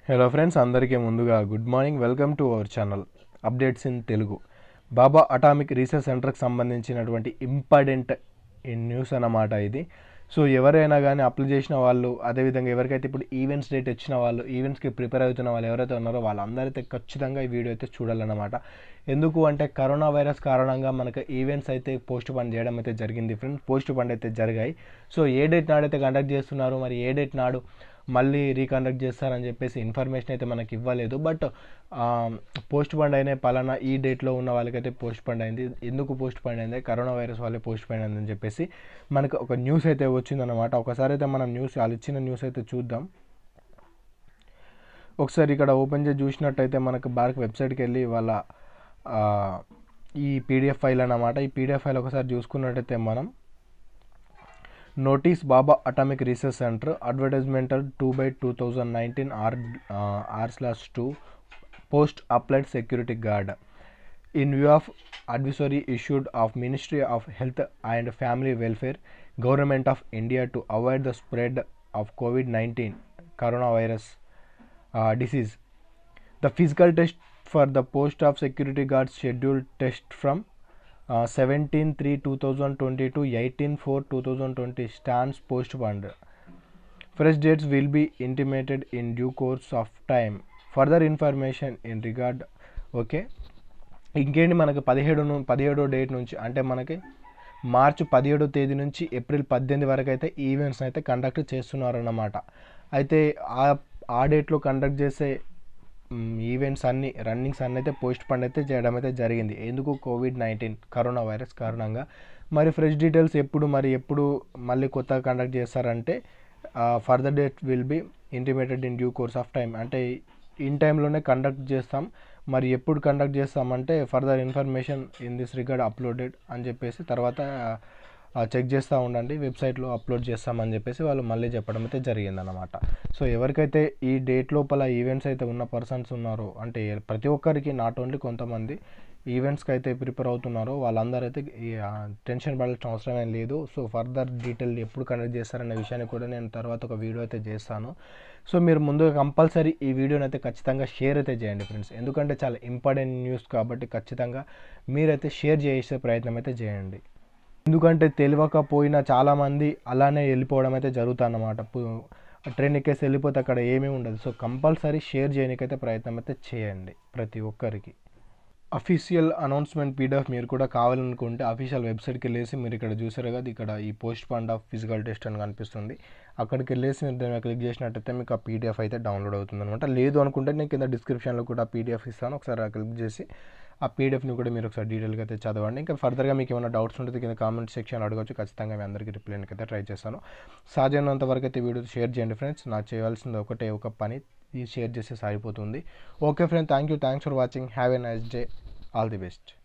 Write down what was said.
Hello friends అందరికీ ముందుగా good morning welcome to our channel updates in Telugu Bhabha atomic research సెంటర్కి సంబంధించినటువంటి ఇంపార్టెంట్ న్యూస్ అన్నమాట ఇది సో ఎవరైనా కానీ అప్లై చేసిన వాళ్ళు అదేవిధంగా ఎవరికైతే ఇప్పుడు ఈవెంట్స్ డేట్ వచ్చిన వాళ్ళు ఈవెంట్స్కి ప్రిపేర్ అవుతున్న వాళ్ళు ఎవరైతే ఉన్నారో వాళ్ళందరైతే ఖచ్చితంగా ఈ వీడియో అయితే చూడాలన్నమాట ఎందుకు అంటే కరోనా వైరస్ కారణంగా మనకు ఈవెంట్స్ అయితే పోస్ట్ పోన్ చేయడం అయితే జరిగింది ఫ్రెండ్స్ పోస్ట్ పోన్ అయితే జరిగాయి సో ఏ డేట్ నాడైతే కండక్ట్ చేస్తున్నారు మరి ఏ డేట్ నాడు మళ్ళీ రీకండక్ట్ చేస్తారని చెప్పేసి ఇన్ఫర్మేషన్ అయితే మనకి ఇవ్వలేదు బట్ పోస్ట్ పండ్ అయిన పలానా ఈ డేట్లో ఉన్న వాళ్ళకైతే పోస్ట్ పండ్ అయింది ఎందుకు పోస్ట్ పండ్ అయింది కరోనా వైరస్ వల్లే పోస్ట్ పండ్ అయిందని చెప్పేసి మనకు ఒక న్యూస్ అయితే వచ్చిందనమాట ఒకసారి అయితే మనం న్యూస్ వాళ్ళు ఇచ్చిన న్యూస్ అయితే చూద్దాం ఒకసారి ఇక్కడ ఓపెన్ చేసి చూసినట్టయితే మనకు భారత్ వెబ్సైట్కి వెళ్ళి వాళ్ళ ఆ, ఈ పీడిఎఫ్ ఫైల్ అన్నమాట ఈ పీడిఎఫ్ ఫైల్ ఒకసారి చూసుకున్నట్టయితే మనం notice Bhabha atomic research centre advertisement two by two thousand nineteen R R slash two post applied security guard in view of advisory issued of ministry of health and family welfare government of India to avoid the spread of covid nineteen corona virus disease The physical test for the post of security guard scheduled test from uh, 17 3 2020 to 18 4 2020 stands postponed. Fresh dates will be intimated in due course of time. Further information in regard okay ఇంకేంటి మనకి పదిహేడు ను- పదిహేడో date నుంచి అంటే మనకి మార్చి పదిహేడో తేదీ నుంచి ఏప్రిల్ పద్దెనిమిది వరకు అయితే ఈవెంట్స్ అయితే కండక్ట్ చేస్తున్నారన్నమాట అయితే ఆ ఆ డేట్లో కండక్ట్ చేసే ఈవెంట్స్ అన్ని రన్నింగ్స్ అన్ని అయితే పోస్ట్ పండ్ అయితే చేయడం అయితే జరిగింది ఎందుకు కోవిడ్ నైన్టీన్ కరోనా వైరస్ కారణంగా మరి ఫ్రెష్ డీటెయిల్స్ ఎప్పుడు మరి ఎప్పుడు మళ్ళీ కొత్తగా కండక్ట్ చేస్తారంటే further date will be intimated in due course of time అంటే ఇన్ టైంలోనే కండక్ట్ చేస్తాం మరి ఎప్పుడు కండక్ట్ చేస్తామంటే further information in this regard uploaded అని చెప్పేసి తర్వాత చెక్ చేస్తూ ఉండండి వెబ్సైట్లో అప్లోడ్ చేస్తామని చెప్పేసి వాళ్ళు మళ్ళీ చెప్పడం అయితే జరిగిందనమాట సో ఎవరికైతే ఈ డేట్ లోపల ఈవెంట్స్ అయితే ఉన్న పర్సన్స్ ఉన్నారో అంటే ప్రతి ఒక్కరికి నాట్ ఓన్లీ కొంతమంది ఈవెంట్స్కి అయితే ప్రిపేర్ అవుతున్నారో వాళ్ళందరూ అయితే ఈ, ఆ, టెన్షన్ పడాల్సిన అవసరం ఏం లేదు సో ఫర్దర్ డీటెయిల్ ఎప్పుడు కండక్ట్ చేస్తారనే విషయాన్ని కూడా నేను తర్వాత ఒక వీడియో అయితే చేస్తాను సో మీరు ముందుగా కంపల్సరీ ఈ వీడియోని అయితే ఖచ్చితంగా షేర్ అయితే చేయండి ఫ్రెండ్స్ ఎందుకంటే చాలా ఇంపార్టెంట్ న్యూస్ కాబట్టి ఖచ్చితంగా మీరైతే షేర్ చేసే ప్రయత్నం అయితే చేయండి ఎందుకంటే తెలియకపోయినా చాలామంది అలానే వెళ్ళిపోవడం అయితే జరుగుతుందన్నమాట పు- ట్రైన్ ఎక్కేసి వెళ్ళిపోతే అక్కడ ఏమీ ఉండదు సో కంపల్సరీ షేర్ చేయడానికైతే ప్రయత్నం అయితే చేయండి ప్రతి ఒక్కరికి అఫీషియల్ అనౌన్స్మెంట్ పీడిఎఫ్ మీరు కూడా కావాలనుకుంటే అఫీషియల్ వెబ్సైట్కి వెళ్ళేసి మీరు ఇక్కడ చూసారు కదా ఇక్కడ ఈ postponed of physical test అని కనిపిస్తుంది అక్కడికి వెళ్ళేసి మీరు దాన్ని క్లిక్ చేసినట్టయితే మీకు ఆ పీడిఎఫ్ అయితే డౌన్లోడ్ అవుతుంది అనమాట లేదు అనుకుంటే నేను కింద డిస్క్రిప్షన్లో కూడా పీడిఎఫ్ ఇస్తాను ఒకసారి క్లిక్ చేసి ఆ పీడిఎఫ్ని కూడా మీరు ఒకసారి డీటెయిల్గా అయితే చదవండి ఇంకా ఫర్దర్గా మీకు ఏమైనా డౌట్స్ ఉంటే కింద కామెంట్ సెక్షన్ అడగవచ్చు ఖచ్చితంగా మీ అందరికీ రిప్లై అయితే ట్రై చేస్తాను సాధ్యమైనంత వరకు అయితే వీడియో షేర్ చేయండి ఫ్రెండ్స్ నాకు చేయాల్సింది ఒకటే ఒక పని ఈ షేర్ చేస్తే సరిపోతుంది okay friend thank you thanks for watching have a nice day all the best